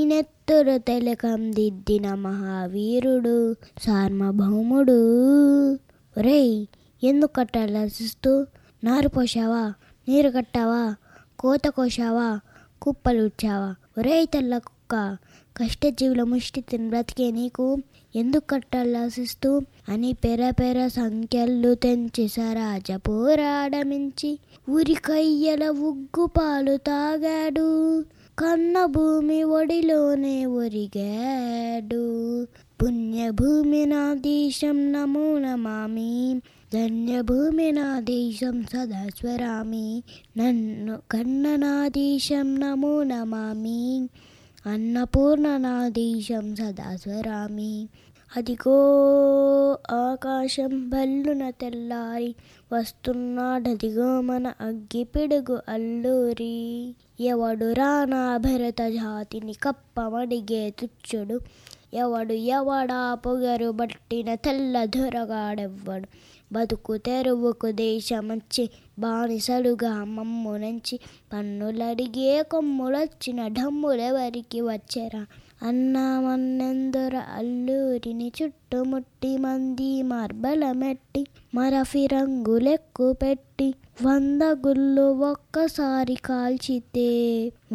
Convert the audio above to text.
నెత్తురు తెలకం దిద్దిన మహావీరుడు సార్వభౌముడు ఒరేయ్ ఎందుకు కట్టాలసిస్తూ నారు పోసావా నీరు కట్టావా కోత కోసావా కుప్పలుడ్చావా ఒరేయ్ తెల్ల కుక్క కష్టజీవుల ముష్టి తిని బ్రతికే నీకు ఎందుకు కట్టాలసిస్తూ అని పెర పెర సంఖ్యలు తెంచి సరాజ పోరాడమించి ఉరికయ్యల ఉగ్గు పాలు తాగాడు కన్న భూమి ఒడిలోనే ఒరిగాడు పుణ్యభూమి నా దేశం నమో నమామి ధన్యభూమి నా దేశం సదా స్వరామి నన్ను కన్న నా దేశం నమో నమామి అన్నపూర్ణ నా దేశం సదా స్వరామి అదిగో ఆకాశం బల్లున తెల్లారి వస్తున్నాడదిగో మన అగ్గి పిడుగు అల్లూరి ఎవడు రానా భరత జాతిని కప్పమడిగే తుచ్చుడు ఎవడు ఎవడా పొగరు బట్టిన తెల్ల దొరగాడెవ్వడు బతుకు తెరువుకు దేశమచ్చి బానిసలుగా మమ్మునంచి పన్నులడిగే కొమ్ములొచ్చిన ఢమ్ములెవరికి వచ్చెరా అన్నామన్నెందొర అల్లూరిని చుట్టుముట్టి మంది మార్బలమెట్టి మరఫి రంగులెక్కు పెట్టి వంద గుళ్ళు ఒక్కసారి కాల్చితే